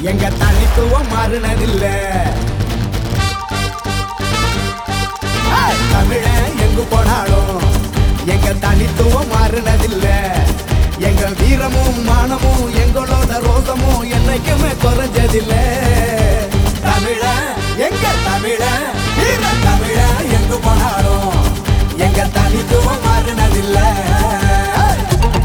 எங்க தனித்துவம் மாறினதில்ல ஏய், தமிழன் எங்கு போனாலும் எங்க தனித்துவம் மாறினதில்ல எங்க வீரமும் மானமும் எங்களோட ரோசமும் என்னைக்குமே குறைஞ்சதில்ல தமிழ எங்க தமிழ வீர தமிழ எங்கு போனாலும் எங்க தனித்துவம் மாறினதில்ல ஏய்.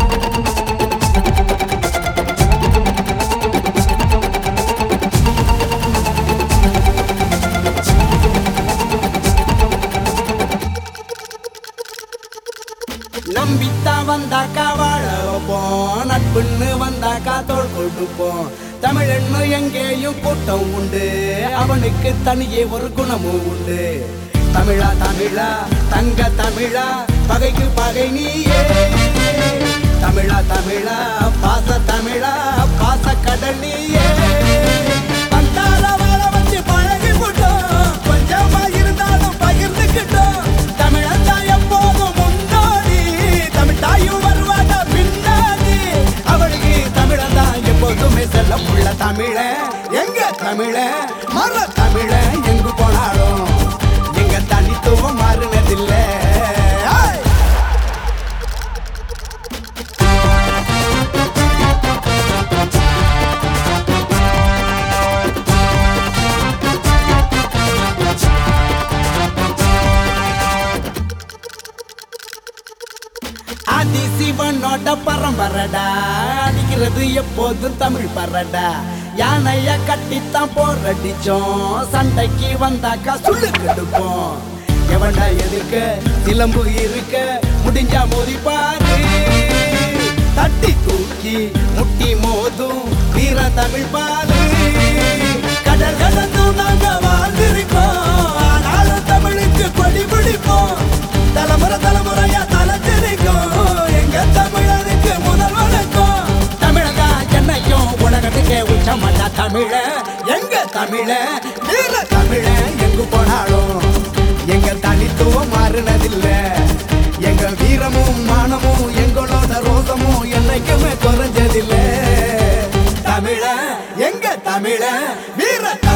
நம்பித்தா வந்தாக்கா வாழ வைப்போம் நட்புன்னு வந்தாக்கா தோள் கொடுப்போம் தமிழன்னு எங்கேயும் கூட்டம் உண்டு அவனுக்கு தனியே ஒரு குணமும் உண்டு தமிழா தமிழா தங்க தமிழா பகைக்கு பகை நீயே தமிழா தமிழா பாச தமிழா பாச கடல் நீயே வந்தால வாழ வச்சு பழகிக்கிட்டோம் கொஞ்சமா இருந்தாலும் பகிர்ந்துக்கிட்டோம் தமிழன் தான் எப்போதும் முன்னாடி தமிழ் தாயும் வருவாங்க பின்னாடி அவளுக்கு தமிழன் தான் எப்போதுமே செல்ல உள்ள தமிழ எங்க தமிழ மர தமிழ எங்கு போனாலும் எங்க தனித்துவம் மாறினதில்லை ஏய்! ஆதி சிவனோட பரம்பரடா அடிக்கிறது எப்போதும் தமிழ் பரடா யானைய கட்டித்தான் போரடிச்சோம் சண்டைக்கு வந்தாக்கா சுள்ளு கெடுப்போம் எவன்டா எதிர்க்க சிலம்பு இருக்க முடிஞ்சா மோதி பாரு தட்டி தூக்கி முட்டி மோதும் வீர தமிழ் பாரு கடல் கடந்தும் நாங்க வாழ்ந்திருக்கோம் ஆனாலும் தமிழுக்கு கொடி பிடிப்போம் தலைமுறை தலைமுறையா தலைச்சிருக்கோம் எங்க தமிழனுக்கு முதல் வணக்கம் தமிழகா என்னைக்கும் உலகத்துக்கே உச்சமல்ல தமிழ எங்க தமிழ வீர தமிழ எங்கு போனாலும் எங்க தனித்துவம் மாறினதில்ல எங்க வீரமும் மானமும் எங்களோட ரோசமும் என்னைக்குமே குறைஞ்சதில்லை தமிழ எங்க தமிழ வீர